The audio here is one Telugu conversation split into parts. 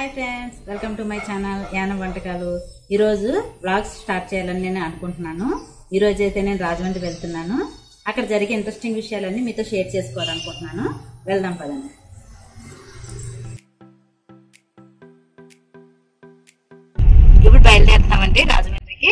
hi friends welcome to my channel Yanam వంటకాలు ఈరోజు వ్లాగ్స్ స్టార్ట్ చేయాలని నేను అనుకుంటున్నాను ఈ రోజు అయితే నేను రాజమండ్రి వెళ్తున్నాను అక్కడ జరిగే ఇంట్రెస్టింగ్ విషయాలన్నీ మీతో షేర్ చేసుకోవాలనుకుంటున్నాను వెళ్దాం పదండి ఇప్పుడు బయలుదేరుతామండి రాజమండ్రికి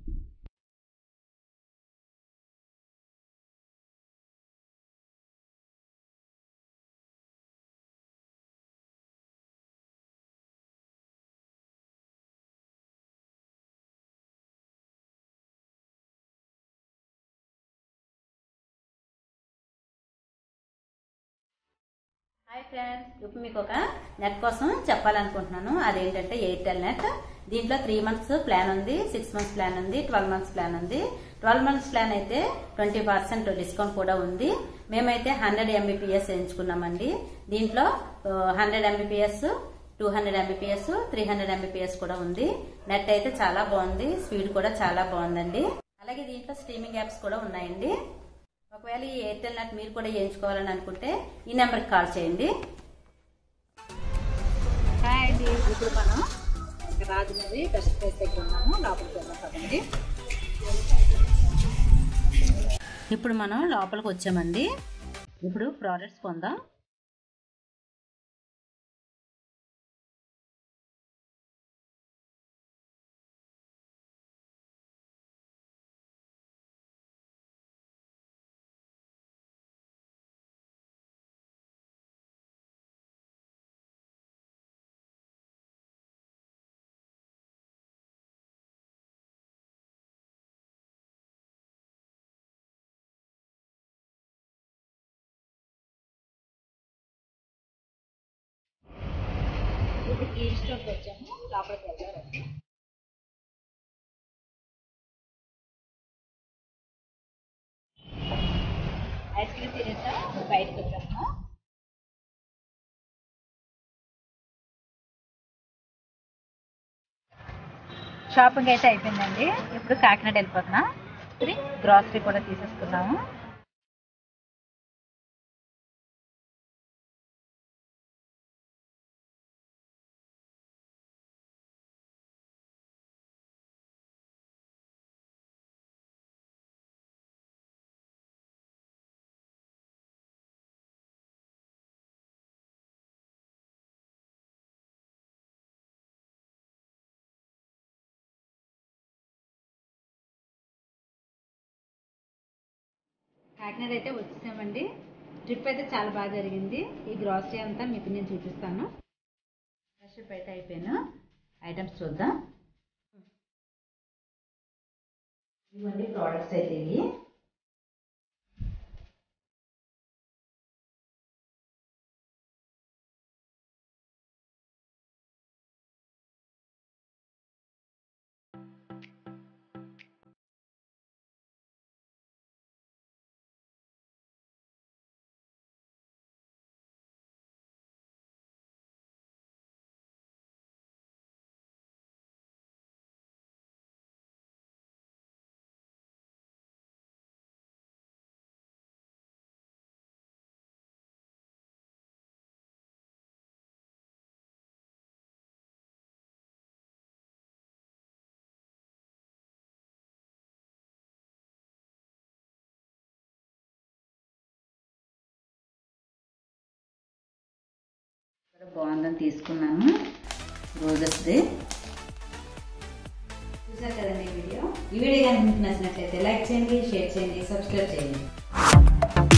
హాయ్ ఫ్రెండ్స్ ఇప్పుడు మీకు ఒక నెట్ కోసం చెప్పాలనుకుంటున్నాను అదేంటంటే ఎయిర్టెల్ నెట్ దీంట్లో త్రీ మంత్స్ ప్లాన్ ఉంది సిక్స్ మంత్స్ ప్లాన్ ఉంది ట్వెల్వ్ మంత్స్ ప్లాన్ ఉంది ట్వెల్వ్ మంత్స్ ప్లాన్ అయితే ట్వంటీ పర్సెంట్ డిస్కౌంట్ కూడా ఉంది మేమైతే హండ్రెడ్ ఎంబీపీఎస్ ఎంచుకున్నామండి దీంట్లో hundred Mbps two hundred Mbps three hundred Mbps కూడా ఉంది నెట్ అయితే చాలా బాగుంది స్పీడ్ కూడా చాలా బాగుందండి అలాగే దీంట్లో స్ట్రీమింగ్ యాప్స్ కూడా ఉన్నాయండి ఒకవేళ ఈ ఎయిర్టెల్ నెట్ మీరు కూడా చేయించుకోవాలని అనుకుంటే ఈ నెంబర్కి కాల్ చేయండి హాయ్ అండి ఇప్పుడు మనం రాజమండ్రి బెస్ట్ ప్లేస్ దగ్గర ఉన్నాము లోపలికి వెళ్దాం కదండి ఇప్పుడు మనం లోపలికి వచ్చామండి ఇప్పుడు ప్రోడక్ట్స్ కొందాం ఇప్పుడు ఈ స్టోర్కి వచ్చాము లోపలికి వెళ్దాం ఐస్ క్రీమ్ తినేసా బయటకు వచ్చాము షాపింగ్ అయితే అయిపోయిందండి ఇప్పుడు కాకినాడ వెళ్ళిపోతున్నాం ఇది గ్రాసరీ కూడా తీసేసుకున్నాము కాకినాడ అయితే వచ్చేసామండి ట్రిప్ అయితే చాలా బాగా జరిగింది ఈ గ్రాసరీ అంతా మీకు నేను చూపిస్తాను ఫ్రెష్ అయితే అయిపోయాను ఐటమ్స్ చూద్దాం ఇవన్నీ ప్రోడక్ట్స్ అయితే ఇవి ఇక్కడ బాగుందని తీసుకున్నాను రోజెస్ది చూసారు కదండి ఈ వీడియో ఈ వీడియో కనుక మీకు నచ్చినట్లయితే లైక్ చేయండి షేర్ చేయండి సబ్స్క్రైబ్ చేయండి